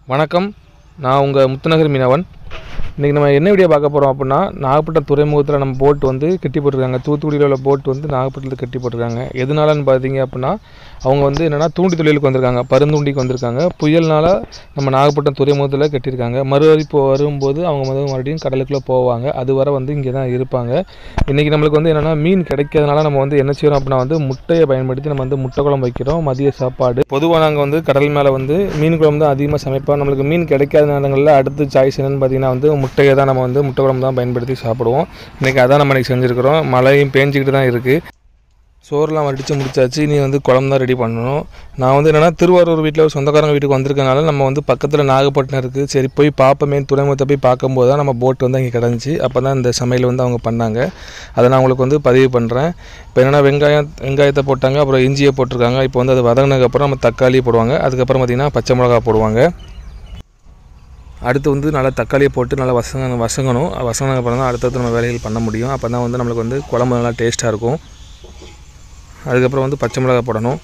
வணக்கம் நான் உங்கள் முத்துநகர் மீனவன் இன்றைக்கி நம்ம என்ன வீடியோ பார்க்க போகிறோம் அப்படின்னா நாகப்பட்டினம் துறைமுகத்தில் நம்ம போட் வந்து கட்டி போட்டிருக்காங்க தூத்துக்குடியில் உள்ள போட் வந்து நாகப்பட்டினத்தில் கட்டி போட்டிருக்காங்க எதனாலன்னு பார்த்தீங்க அப்படின்னா அவங்க வந்து என்னென்னா தூண்டி தொழிலுக்கு வந்திருக்காங்க பருந்தூண்டிக்கு வந்திருக்காங்க புயல்னால நம்ம நாகப்பட்டினம் துறைமுகத்தில் கட்டியிருக்காங்க மறுவரிப்பு வரும்போது அவங்க வந்து மறுபடியும் கடலுக்குள்ளே போவாங்க அது வரை வந்து இங்கே தான் இருப்பாங்க இன்றைக்கி நம்மளுக்கு வந்து என்னென்னா மீன் கிடைக்காதனால நம்ம வந்து என்ன செய்கிறோம் அப்படின்னா வந்து முட்டையை பயன்படுத்தி நம்ம வந்து முட்டை குழம்பு வைக்கிறோம் மதிய சாப்பாடு பொதுவாக நாங்கள் வந்து கடல் மேலே வந்து மீன் குழம்பு தான் அதிகமாக சமைப்போம் நம்மளுக்கு மீன் கிடைக்காத நேரங்களில் அடுத்து சாய்ஸ் என்னன்னு பார்த்தீங்கன்னா வந்து முட்டையை தான் நம்ம வந்து முட்டை குழம்பு தான் பயன்படுத்தி சாப்பிடுவோம் இன்றைக்கி அதான் நம்ம இன்றைக்கி செஞ்சுருக்கிறோம் மழையும் பேஞ்சிக்கிட்டு தான் இருக்குது சோறுலாம் வடித்து முடிச்சாச்சு நீ வந்து குழம்பு தான் ரெடி பண்ணணும் நான் வந்து என்னென்னா திருவாரூர் வீட்டில் ஒரு சொந்தக்காரங்க வீட்டுக்கு வந்திருக்கனால நம்ம வந்து பக்கத்தில் நாகப்பட்டினம் இருக்குது சரி போய் பார்ப்போமே துறைமுகத்தை போய் பார்க்கும்போது தான் நம்ம போட் வந்து அங்கே கிடந்துச்சு அப்போ தான் இந்த சமையல் வந்து அவங்க பண்ணாங்க அதை நான் உங்களுக்கு வந்து பதிவு பண்ணுறேன் இப்போ என்னென்னா வெங்காயம் வெங்காயத்தை போட்டாங்க அப்புறம் இஞ்சியை போட்டிருக்காங்க இப்போ வந்து அது வதங்கினதுக்கப்புறம் நம்ம தக்காளி போடுவாங்க அதுக்கப்புறம் பார்த்திங்கன்னா பச்சை மிளகா போடுவாங்க அடுத்து வந்து நல்லா தக்காளியை போட்டு நல்லா வசங்க வசங்கணும் வசங்கின அப்புறம் தான் அடுத்தடுத்து நம்ம வேலைகள் பண்ண முடியும் அப்போ தான் வந்து நம்மளுக்கு வந்து குழம்பு நல்லா டேஸ்ட்டாக இருக்கும் அதுக்கப்புறம் வந்து பச்சை மிளகாய் போடணும்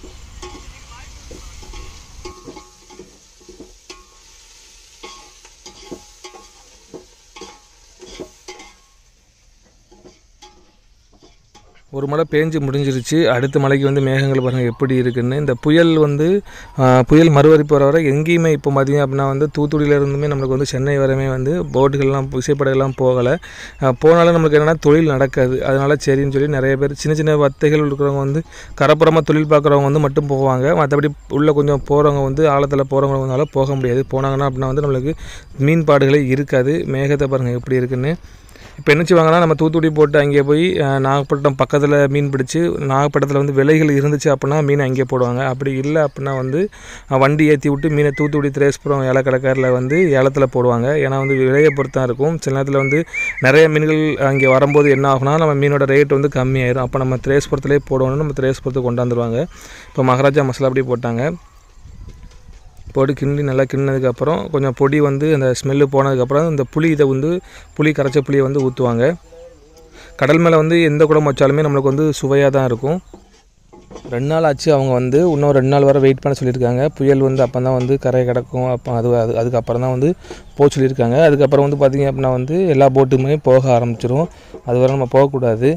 ஒரு மழை பேஞ்சு முடிஞ்சிருச்சு அடுத்த மழைக்கு வந்து மேகங்கள் பாருங்கள் எப்படி இருக்குன்னு இந்த புயல் வந்து ஆ, புயல் மறுவரிப்பு வர வர எங்கேயுமே இப்போ பார்த்தீங்க அப்படின்னா வந்து தூத்துக்குடியில இருந்துமே நம்மளுக்கு வந்து சென்னை வரமே வந்து போட்டுகள்லாம் விசைப்படகெல்லாம் போகலை ஆ, போனாலும் நம்மளுக்கு என்னென்னா தொழில் நடக்காது அதனால சரின்னு சொல்லி நிறைய பேர் சின்ன சின்ன வத்தைகள் இருக்கிறவங்க வந்து கரப்புறமாக தொழில் பார்க்குறவங்க வந்து மட்டும் போவாங்க மற்றபடி உள்ளே கொஞ்சம் போகிறவங்க வந்து ஆழத்தில் போகிறவங்கனால போக முடியாது போனாங்கன்னா அப்படின்னா வந்து நம்மளுக்கு மீன்பாடுகளே இருக்காது மேகத்தை பாருங்கள் எப்படி இருக்குன்னு இப்போ என்ன செய்வாங்கன்னா நம்ம தூத்துக்குடி போட்டு அங்கே போய் அஹ், நாகப்பட்டினம் பக்கத்தில் மீன் பிடிச்சி நாகப்பட்டினத்தில் வந்து விலைகள் இருந்துச்சு அப்படின்னா மீன் அங்கே போடுவாங்க அப்படி இல்லை அப்படின்னா வந்து அஹ், வண்டி ஏற்றி விட்டு மீனை தூத்துக்குடி திரேஸ்புரம் ஏலக்கடக்காரில் வந்து ஏலத்தில் போடுவாங்க ஏன்னா வந்து விலையை பொறுத்து தான் இருக்கும் சில நேரத்தில் வந்து நிறைய மீன்கள் அங்கே வரும்போது என்ன ஆகும்னா நம்ம மீனோட ரேட் வந்து கம்மியாயிரும் அப்போ நம்ம திரேஸ்புரத்துலேயே போடணும்னு நம்ம திரேஸ்புரத்துக்கு கொண்டாந்துருவாங்க இப்போ மகாராஜா மசாலா அப்படி போட்டாங்க போட்டு கிண்டி நல்லா கிண்டினதுக்கப்புறம் கொஞ்சம் பொடி வந்து அந்த ஸ்மெல்லு போனதுக்கப்புறம் இந்த புளி இதை வந்து புளி கரைச்ச புளியை வந்து ஊற்றுவாங்க கடல் மேலே வந்து எந்த குழம்பு வச்சாலுமே நம்மளுக்கு வந்து சுவையாக தான் இருக்கும் ரெண்டு நாள் ஆச்சு அவங்க வந்து இன்னும் ரெண்டு நாள் வரை வெயிட் பண்ண சொல்லியிருக்காங்க புயல் வந்து அப்போ தான் வந்து கரை கிடக்கும் அப்போ அது அது அதுக்கப்புறம் தான் வந்து போக சொல்லியிருக்காங்க அதுக்கப்புறம் வந்து பார்த்திங்க அப்படின்னா வந்து எல்லா போட்டுமே போக ஆரம்பிச்சிரும் அது வரை நம்ம போகக்கூடாது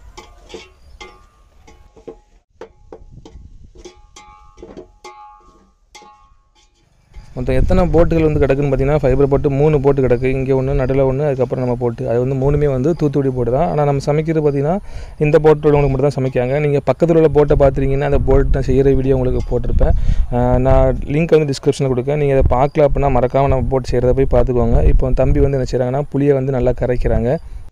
மொத்தம் எத்தனை போட்டுகள் வந்து கிடக்குன்னு பார்த்தீங்கன்னா ஃபைபர் போட்டு மூணு போட்டு கிடக்கு இங்கே ஒன்று நடுவில் ஒன்று அதுக்கப்புறம் நம்ம போட்டு அது வந்து மூணுமே வந்து தூத்துக்குடி போட்டு தான் ஆனால் நம்ம சமைக்கிறது பார்த்தீங்கன்னா இந்த போட்டு உள்ளவங்களுக்கு மட்டும் தான் சமைக்காங்க நீங்கள் பக்கத்தில் உள்ள போட்டை பார்த்துருக்கீங்கன்னா அந்த போட் நான் செய்கிற வீடியோ உங்களுக்கு போட்டிருப்பேன் ஆஹ் நான் லிங்க் வந்து டிஸ்கிரிப்ஷனில் கொடுக்கேன் நீங்கள் அதை பார்க்கல அப்படின்னா மறக்காமல் நம்ம போட்டு செய்கிறத போய் பார்த்துக்கோங்க இப்போ தம்பி வந்து என்ன செய்கிறாங்கன்னா புளியை வந்து நல்லா கரைக்கிறாங்க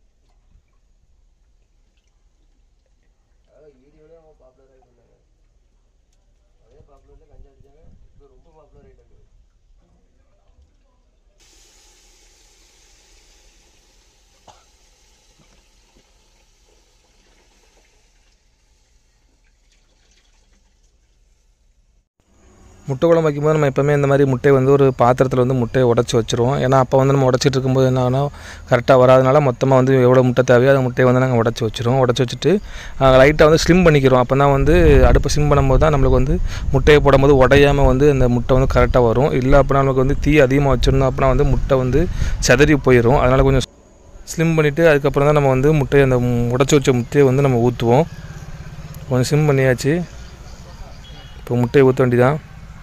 முட்டை குழம்பு வைக்கும்போது நம்ம எப்போவுமே இந்த மாதிரி முட்டையை வந்து ஒரு பாத்திரத்தில் வந்து முட்டையை உடச்சி வச்சுருவோம் ஏன்னா அப்போ வந்து நம்ம உடச்சிட்டு இருக்கும்போது என்ன ஆகும்னா கரெக்டாக வராதனால மொத்தமாக வந்து எவ்வளோ முட்டை தேவையோ அந்த முட்டையை வந்து நாங்கள் உடச்சி வச்சுருவோம் உடச்சி வச்சுட்டு லைட்டாக வந்து ஸ்லிம் பண்ணிக்கிறோம் அப்போ தான் வந்து அடுப்பை ஸ்லிம் பண்ணும்போது தான் நம்மளுக்கு வந்து முட்டையை போடும்போது உடையாமல் வந்து அந்த முட்டை வந்து கரெக்டாக வரும் இல்லை அப்படின்னா நமக்கு வந்து தீ அதிகமாக வச்சிருந்தோம் அப்படின்னா வந்து முட்டை வந்து செதறி போயிடும் அதனால் கொஞ்சம் ஸ்லிம் பண்ணிவிட்டு அதுக்கப்புறம் தான் நம்ம வந்து முட்டையை அந்த உடச்சி வச்ச முட்டையை வந்து நம்ம ஊற்றுவோம் கொஞ்சம் ஸ்லிம் பண்ணியாச்சு இப்போ முட்டையை ஊற்ற வேண்டியதான்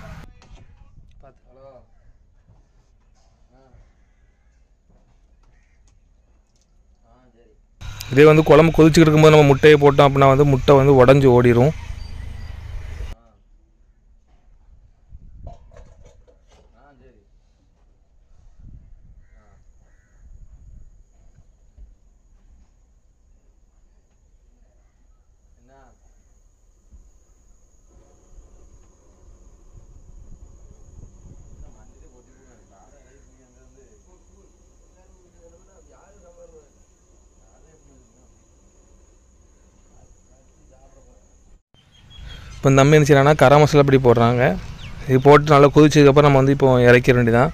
இதே வந்து குழம்பு கொதிச்சுக்கிட்டு இருக்கும்போது நம்ம முட்டையை போட்டோம் அப்படின்னா வந்து முட்டை வந்து உடஞ்சி ஓடிடும் இப்போ இந்த அம்மா என்ன செய்யறாங்கன்னா கரம் மசாலா அப்படி போடுறாங்க இது போட்டு நல்லா கொதிச்சதுக்கப்புறம் நம்ம வந்து இப்போ இறக்கிற வேண்டியதான்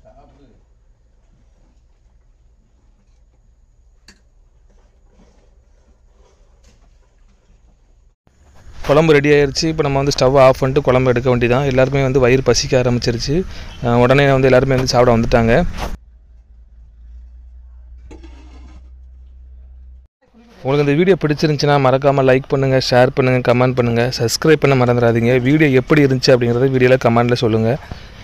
குழம்பு ரெடி ஆயிருச்சு இப்போ நம்ம வந்து ஸ்டவ் ஆஃப் பண்ணிட்டு குழம்பு எடுக்க வேண்டியதான் எல்லாருமே வந்து வயிறு பசிக்க ஆரம்பிச்சிருச்சு அஹ் உடனே வந்து எல்லாருமே வந்து சாப்பிட வந்துட்டாங்க உங்களுக்கு இந்த வீடியோ பிடிச்சிருந்துச்சுன்னா மறக்காமல் லைக் பண்ணுங்கள் ஷேர் பண்ணுங்கள் கமெண்ட் பண்ணுங்கள் சப்ஸ்கிரைப் பண்ண மறந்துடாதீங்க வீடியோ எப்படி இருந்துச்சு அப்படிங்கிறத வீடியோவில் கமெண்ட்டில் சொல்லுங்கள்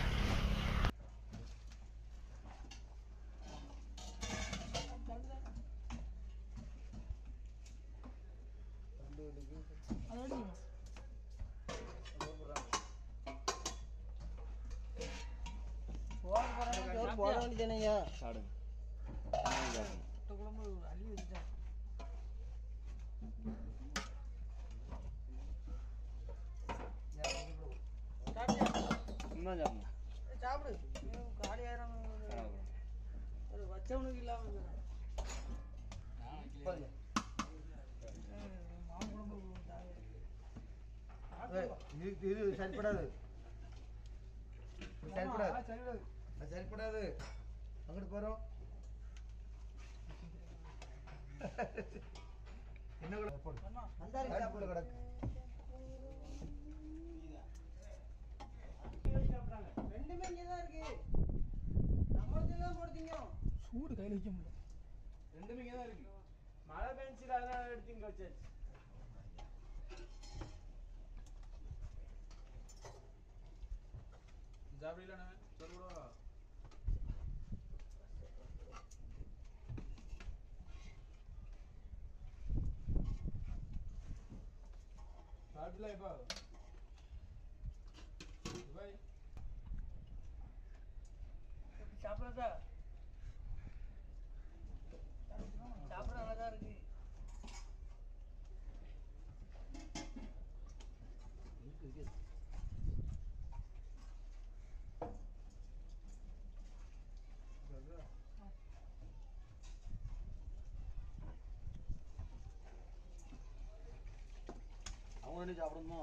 போட வேண்டியதானேயா சாப்பிடு காலி ஆயிரம் ஒரு வச்சவனுக்கு இல்லாம இது இது சரிப்படாது இது சரிப்படாது அது சரிப்படாது அங்கிட்டு போறோம் என்ன கூட போடு சாப்பிடு கிடக்கு ரெண்டுமே இங்கே தான் இருக்கு நம்மளுக்கு தான் போடுறீங்க சூடு கையில் வைக்க முடியல ரெண்டுமே இங்கே தான் இருக்கு மழை பெஞ்சில் அதனால எடுத்தீங்க வச்சாச்சு சாப்பிடலாம் இப்போ சாப்பிடாதா சாப்பிட நல்லா தான் இருக்கு அவங்க என்ன சாப்பிடணுமோ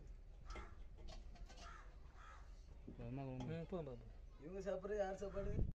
போதும் போதும் இவங்க சாப்பிட்றது யார் சாப்பாடு